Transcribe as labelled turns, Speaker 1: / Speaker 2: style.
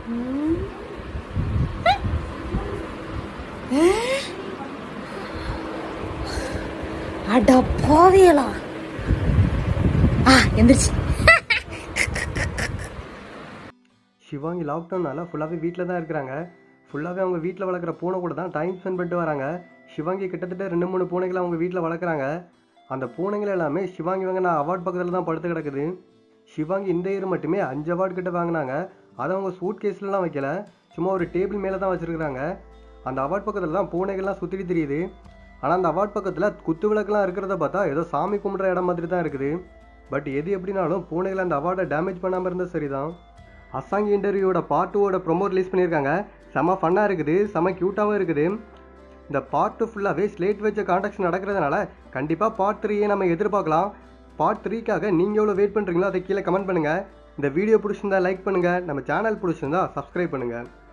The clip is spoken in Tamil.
Speaker 1: ம். அட போவியலா ஆ எந்திரிச்சு
Speaker 2: சிவாங்கி லாக்டவுனால ஃபுல்லாகவே வீட்டில் தான் இருக்கிறாங்க ஃபுல்லாகவே அவங்க வீட்டில் வளர்க்குற பூனை கூட தான் டைம் ஸ்பெண்ட் பண்ணிட்டு வராங்க சிவாங்கி கிட்டத்தட்ட ரெண்டு மூணு பூனைகளை அவங்க வீட்டில் வளர்க்குறாங்க அந்த பூனைகள் எல்லாமே சிவாங்கி வாங்கின அவார்ட் பக்கத்தில் தான் படுத்து கிடக்குது சிவாங்கி இந்த இயர் மட்டுமே அஞ்சு அவார்ட் கிட்ட வாங்கினாங்க அதை அவங்க சூட் கேஸ்லலாம் வைக்கல சும்மா ஒரு டேபிள் மேலே தான் வச்சுருக்குறாங்க அந்த அவார்ட் பக்கத்தில் தான் பூனைகள்லாம் சுற்றிட்டு தெரியுது ஆனால் அந்த அவார்ட் பக்கத்தில் குத்து விளக்குலாம் இருக்கிறத பார்த்தா ஏதோ சாமி கும்பிட்ற இடம் மாதிரி தான் இருக்குது பட் எது எப்படினாலும் பூனைகள் அந்த அவார்டை டேமேஜ் பண்ணாமல் இருந்தால் சரிதான் அசாங்கி இன்டர்வியூவோட பார்ட் டூவோட ப்ரொமோ ரிலீஸ் பண்ணியிருக்காங்க செம ஃபன்னாக இருக்குது செம க்யூட்டாகவும் இருக்குது இந்த பார்ட் டூ ஃபுல்லாகவே ஸ்லேட் வச்ச கான்டாக்ட்ஸ் நடக்கிறதுனால கண்டிப்பாக பார்ட் த்ரீயை நம்ம எதிர்பார்க்கலாம் பார்ட் த்ரீக்காக நீங்கள் எவ்வளோ வெயிட் பண்ணுறீங்களோ அதை கீழே கமெண்ட் பண்ணுங்கள் இந்த வீடியோ பிடிச்சிருந்தா லைக் பண்ணுங்கள் நம்ம சேனல் பிடிச்சிருந்தா சப்ஸ்கிரைப் பண்ணுங்கள்